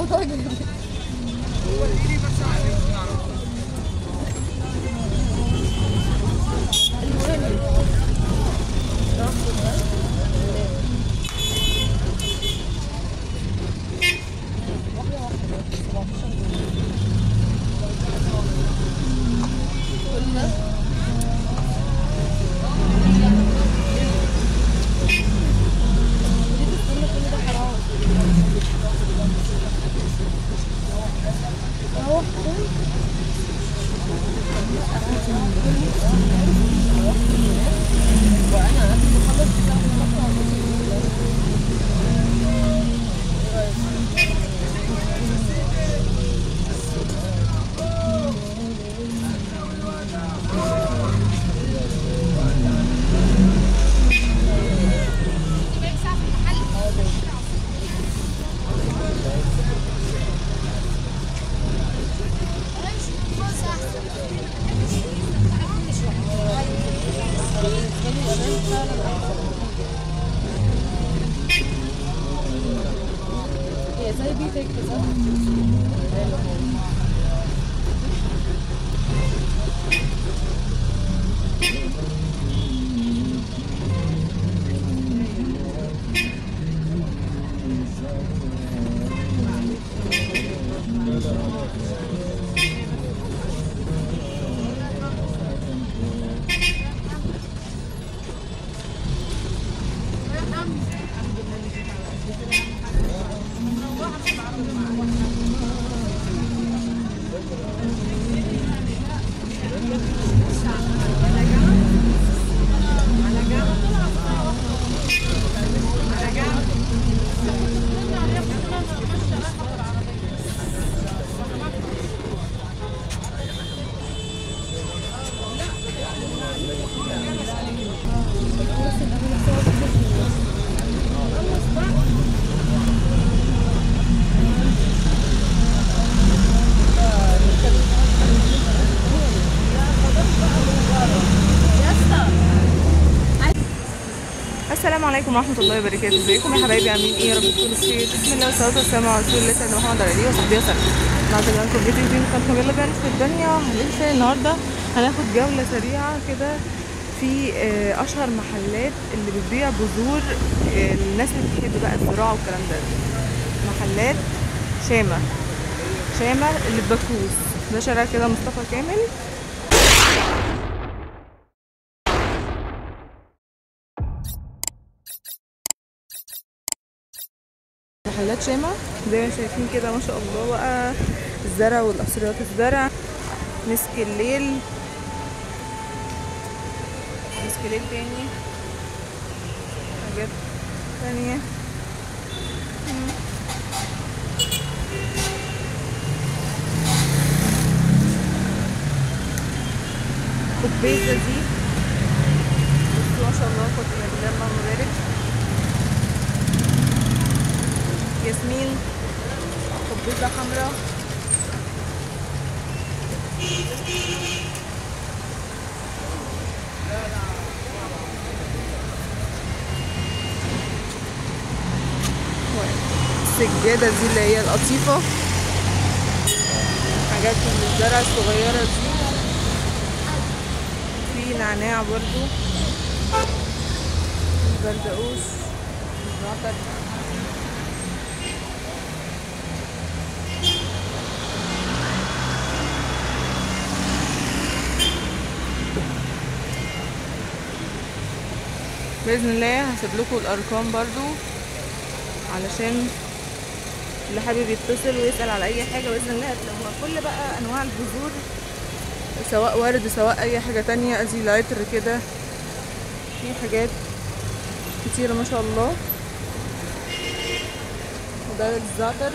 الموضوع جميل هي زي بيتك كده السلام عليكم ورحمة الله وبركاته ازيكم يا حبايبي عاملين ايه يا رب تكونوا بخير بسم الله والصلاة والسلام على رسول الله سيدنا محمد عليه وصحبه وسلم النهارده جايلكم فيديو جديد من قناة مجلة بنت في الدنيا هنلف النهارده هناخد جولة سريعة كده في آه، أشهر محلات اللي بتبيع بذور آه، الناس اللي بتحب بقى الزراعة والكلام ده محلات شامة شامة اللي في بكوس ده شارع كده مصطفى كامل محلات شامة زي ما شايفين كده ما شاء الله بقى الزرع والقصريات الزرع مسك الليل مسك الليل تاني حاجات تانية مم. خبيزة دي بصوا ما شاء الله قدر الله اللهم بارك ياسمين خبيزة حمراء السجادة دي اللي هي القطيفة حاجات من الزرع الصغيرة دي في نعناع برضو البردقوش الزعتر باذن الله هسيب لكم الارقام برضو علشان اللي حابب يتصل ويسال على اي حاجه باذن الله هتلاقوها كل بقى انواع البذور سواء ورد سواء اي حاجه تانية ادي العطر كده في حاجات كتيره ما شاء الله وده الزعتر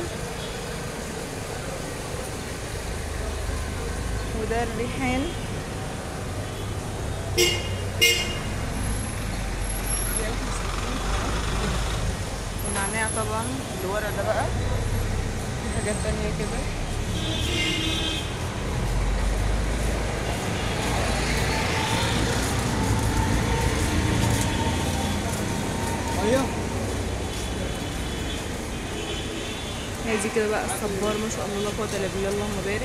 وده الريحان النعناع طبعا اللي ورا ده بقى في حاجات تانية كده هادي كده بقى الصبار ما شاء الله لا قوه الا بالله اللهم بارك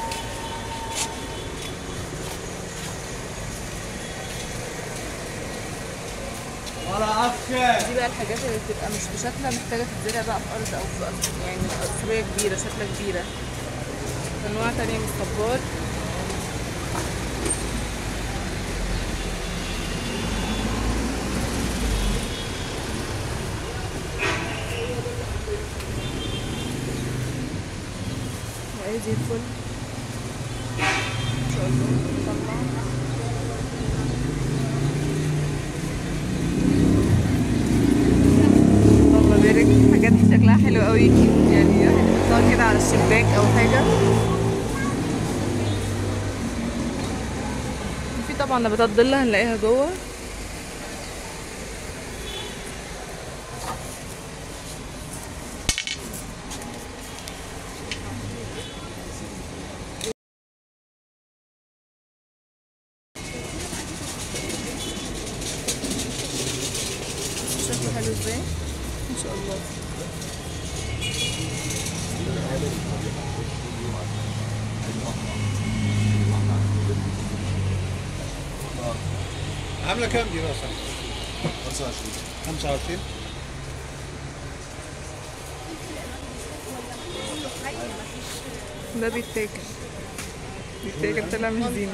دي بقى الحاجات اللي بتبقى مش بشكلها محتاجه تتزرع بقى في ارض او في أرض يعني قصريه كبيره شكلها كبيره انواع تانية من الصبار وأهي زي الفل ان شاء الله نطلع اللهم بارك حاجات شكلها حلو قوي يعني الواحد يحطها كده على الشباك او حاجه في طبعا نباتات ظل هنلاقيها جوه شكله حلو ازاي ان شاء الله عامله كام دي مثلا 25 25 ده بيتاكل بيتاكل طلع مش زينة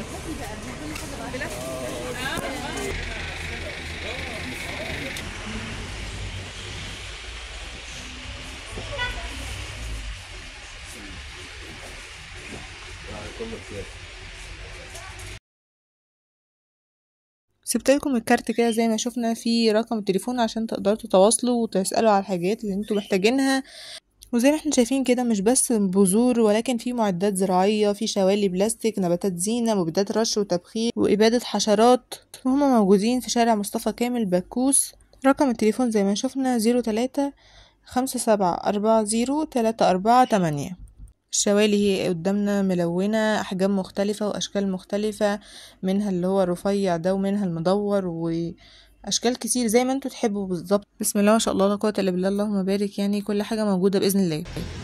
سبت لكم الكارت كده زي ما شفنا في رقم التليفون عشان تقدروا تتواصلوا وتسألوا على الحاجات اللي انتوا محتاجينها وزي ما احنا شايفين كده مش بس بذور ولكن في معدات زراعية في شوالي بلاستيك نباتات زينة مبيدات رش وتبخير وإبادة حشرات هما موجودين في شارع مصطفى كامل بكوس رقم التليفون زي ما شفنا زيرو تلاتة خمسة سبعة أربعة زيرو تلاتة أربعة تمانية الشوالي هي قدامنا ملونة أحجام مختلفة وأشكال مختلفة منها اللي هو الرفيع ده ومنها المدور وأشكال كتير زي ما انتوا تحبوا بالظبط بسم الله ما شاء الله لا قوة إلا بالله اللهم بارك يعني كل حاجة موجودة بإذن الله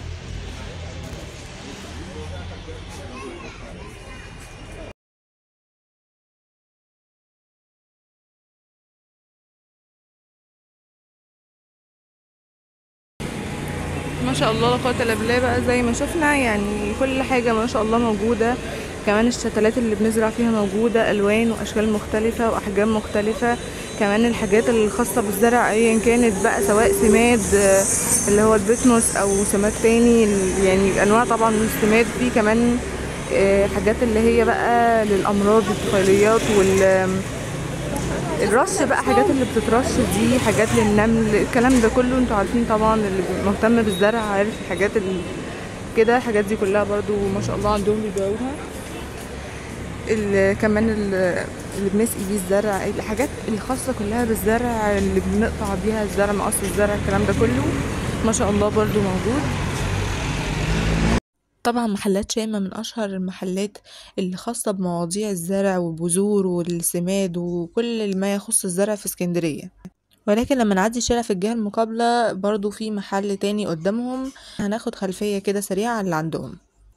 ما شاء الله لا قوة الا بالله بقى زي ما شفنا يعني كل حاجة ما شاء الله موجودة كمان الشتلات اللي بنزرع فيها موجودة ألوان وأشكال مختلفة وأحجام مختلفة كمان الحاجات الخاصة بالزرع أيا كانت بقى سواء سماد آه، اللي هو البيتموس أو سماد تاني ال- يعني أنواع طبعا من السماد في كمان آه، حاجات اللي هي بقى للأمراض الطفيليات وال الرش بقى حاجات اللي بتترش دي حاجات للنمل الكلام ده كله انتوا عارفين طبعا اللي مهتم بالزرع عارف الحاجات ال... كده الحاجات دي كلها برضو ما شاء الله عندهم بيبيعوها ال... كمان ال... اللي بنسقي بيه الزرع الحاجات الخاصة كلها بالزرع اللي بنقطع بيها الزرع مقص الزرع الكلام ده كله ما شاء الله برضو موجود طبعا محلات شامة من أشهر المحلات اللي خاصة بمواضيع الزرع والبذور والسماد وكل ما يخص الزرع في اسكندرية ولكن لما نعدي الشارع في الجهة المقابلة برضو في محل تاني قدامهم هناخد خلفية كده سريعة عن اللي عندهم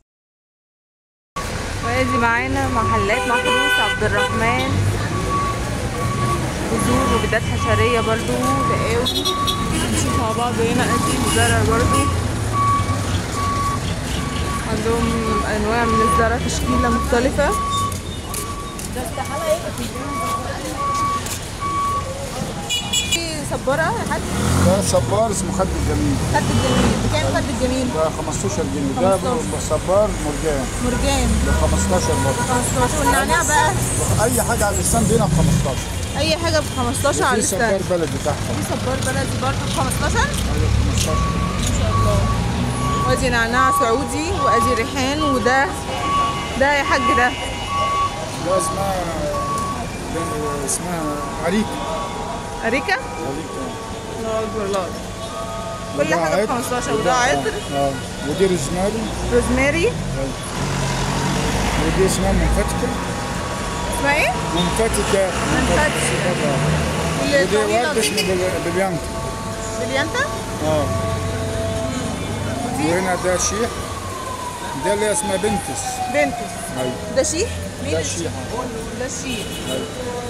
وادي معانا محلات محروس عبد الرحمن بذور وبدات حشرية برضو تقاوي نشوف مع بعض هنا ادي زرع برضو عندهم انواع من الزرع تشكيله مختلفه في صبارة يا حاج ده صبار اسمه خد الجميل خد الجميل بكام خد الجميل ده 15 جنيه ده 15. صبار مرجان مرجان ب 15 برضه 15 والنعناع بقى اي حاجه على اللسان هنا ب 15 اي حاجه ب 15 على في صبار الستاند بلدي تحت في صبار بلدي برضه ب 15 ايوه 15 ما شاء الله وادي نعناع سعودي وادي ريحان وده ده يا حاج ده ده اسمها اسمها عريك اريكا عريك الله اكبر الله كل وده حاجه ب عطر. 15 وده- وده عطر اه ودي روزماري روزماري ودي اسمها منفتكه اسمها ايه؟ منفتكه منفتكة. آه. اللي ودي طويلة ورد دي. اسمه بل- بليانكا بليانتا اه دي وهنا ده شيح ده اللي اسمها بنتس بنتس ايوه ده شيح مين ده الشيح؟ شيح ده الشيح أيوة.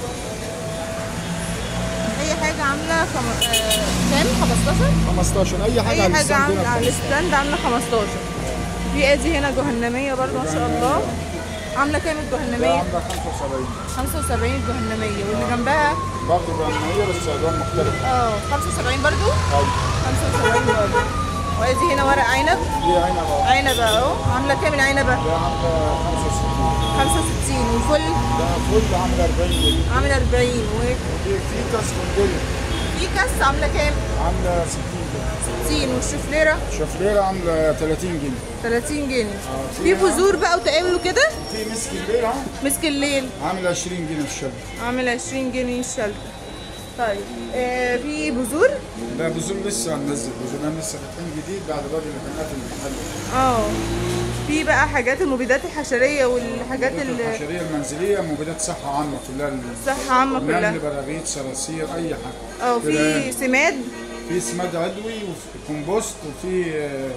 اي حاجه عامله خم... آه... كام 15 15 اي حاجه اي على حاجه الستاند عامله هنا على الستاند عامله 15 في ادي هنا جهنميه برضو ما شاء الله عامله كام ده الجهنميه عامله 75 75 الجهنميه واللي جنبها برضه جمعيه بس الوان مختلفه اه 75 برضو ايوه 75 برضو وادي هنا ورق عنب دي هنا بقى عنبه اهو عامله كام العنبه ده عامله 65 65 والفل ده فل عامله 40 جنيه عامل 40 ودي في كاس كونديلا وفي كاس عامله كام عامله 60 جنيه 60 والشفليره شفليره عامله 30 جنيه 30 جنيه آه، في بذور بقى وتقابل وكده في مسك الليل اهو مسك الليل عامله 20 جنيه في الشبكه عامل 20 جنيه الشلتة طيب آه في بذور لا بذور لسه هننزل بذور انا لسه فاتحين جديد بعد الراجل اللي كان قافل المحل اه في بقى حاجات المبيدات الحشريه والحاجات اللي الحشريه المنزليه مبيدات صحه عامه كلها صحة عامة كلها نمل براغيث صراصير اي حاجه اه في فئران. سماد في سماد عضوي وفي كومبوست وفي آه،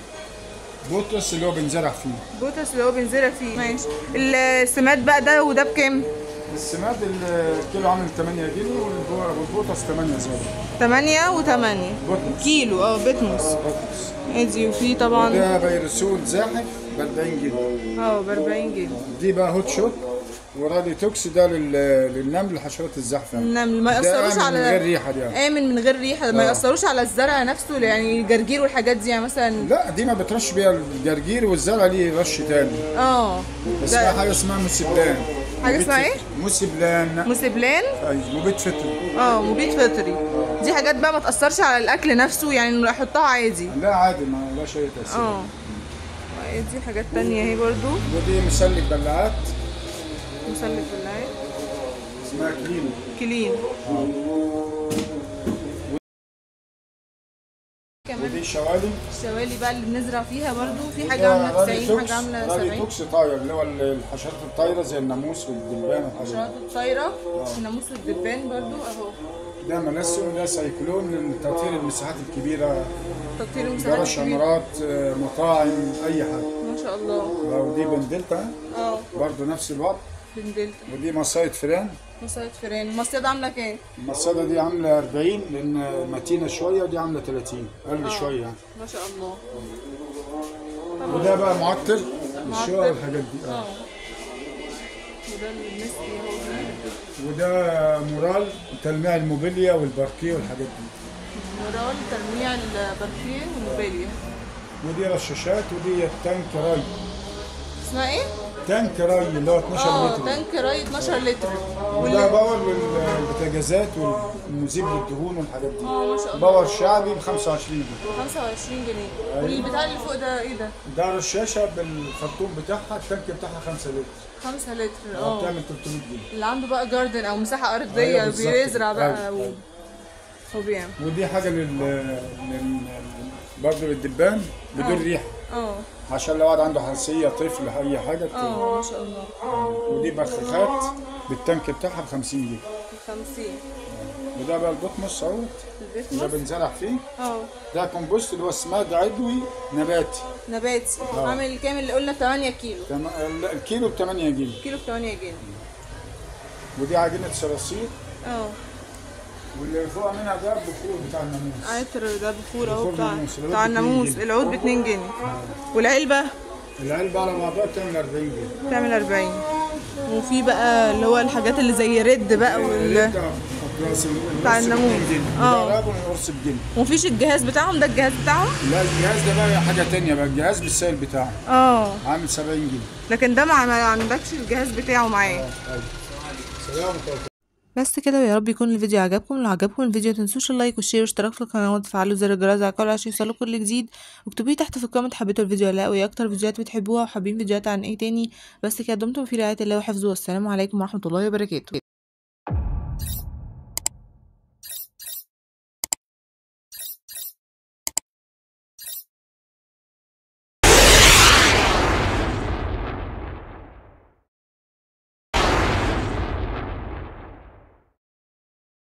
بوتس اللي هو بنزرع فيه بوتس اللي هو بينزرع فيه ماشي السماد بقى ده وده بكام؟ السماد الكيلو عامل 8 جنيه والبو- والبوتس 8 زياده 8 و8 بوتس كيلو اه بتموس بوتس ادي وفي طبعا ده بيرسول زاحف ب 40 جنيه اه ب 40 جنيه دي بقى هوت شوت ورادي توكس ده لل- للنمل حشرات الزحف يعني. النمل ما ده يأثروش آمن على من غير ريحه دي يعني. آمن من غير ريحة ما آه. يأثروش على الزرع نفسه يعني الجرجير والحاجات دي يعني مثلا لا دي ما بترش بيها الجرجير والزرع ليه رش تاني اه اسمها ده حاجه اسمها موسبلان حاجة مبيد اسمها فطري. ايه؟ موسبلان مسبلان ايوه مبيد فطري اه مبيد فطري دي حاجات بقى ما تأثرش على الأكل نفسه يعني إنه احطها عادي لا عادي ما لاش اي تاثير اه دي حاجات تانية اهي برضو ودي مسلك بلعات مسلك بالله اسمها كلينو كلين كمان ودي شوالي الشوالي بقى اللي بنزرع فيها برضو في حاجة ده عاملة رادي 90 توكس حاجة عاملة رادي 70 توكس طاير اللي هو الحشرات الطايره زي الناموس والدبان والحاجات حشرات الطايرة الناموس والدبان برضو اهو دي. ده منسو وده سايكلون لتطهير المساحات الكبيره تطهير المساحات جرش الكبيرة عمارات آه، مطاعم اي حاجه ما شاء الله ودي بندلتا اه برضه نفس الوضع بندلت ودي مصايد فران مصايد فيران المصيدة عاملة كام؟ المصاده دي عامله 40 لان متينه شويه ودي عامله 30 اقل شويه يعني ما شاء الله وده بقى معطر الشقق معطر. والحاجات دي اه اه وده المسكي اهو وده مورال تلميع الموبيليا والباركيه والحاجات دي مرال تلميع البرفيه والموبيليا ودي رشاشات ودي تانك راي اسمها ايه؟ تانك راي اللي هو 12 اه لتر تانك راي 12 لتر وده واللي باور للبوتاجازات والمذيب للدهون والحاجات دي اه ما شاء الله باور شعبي ب 25 جنيه 25 جنيه والبتاع اللي فوق ده ايه ده؟ ده رشاشه بالخرطوم بتاعها التانك بتاعها 5 لتر 5 لتر اه اه بتعمل 300 جنيه اللي عنده بقى جاردن او مساحه ارضيه أيوة بالظبط. بيزرع بقى أيوة. و... هو بيعمل ودي حاجه لل, لل... برضه للدبان بدون ريحه اه عشان لو واحد عنده حساسيه طفل اي حاجه ت- اه ما شاء الله ودي بخاخات بالتانك بتاعها ب 50 جنيه 50 وده بقى البطمس اهوت ده البيت بنزرع فيه اه ده كومبوست اللي هو سماد عضوي نباتي نباتي آه. عامل كام اللي قلنا 8 كيلو تم... ال- الكيلو ب 8 جنيه كيلو ب 8 جنيه ودي عجينه صراصير اه واللي فوق منها ده البخور بتاع الناموس عطر ده بخور اهو بخور بتاع الناموس، العود بتاع باتنين الناموس جنيه. العود ب 2 جنيه والعلبه العلبه على بعضها بتعمل 40 جنيه بتعمل 40 وفي بقى اللي هو الحاجات اللي زي رد بقى وال... بتاع الناموس. اه. اه رابط القرص بجنيه ومفيش الجهاز بتاعهم ده الجهاز بتاعهم لا الجهاز ده بقى حاجه تانية بقى الجهاز بالسائل بتاعه اه عامل 70 جنيه لكن ده ما ما عندكش الجهاز بتاعه معاه ايوه سلام بس كده ويا رب يكون الفيديو عجبكم لو عجبكم الفيديو متنسوش اللايك والشير والاشتراك في القناه وتفعلوا زر الجرس على الكل عشان يوصلكوا كل جديد واكتبوا لي تحت في الكومنت حبيتوا الفيديو ولا لا وايه اكتر فيديوهات بتحبوها وحابين فيديوهات عن ايه تاني بس كده دمتم في رعايه الله وحفظه والسلام عليكم ورحمه الله وبركاته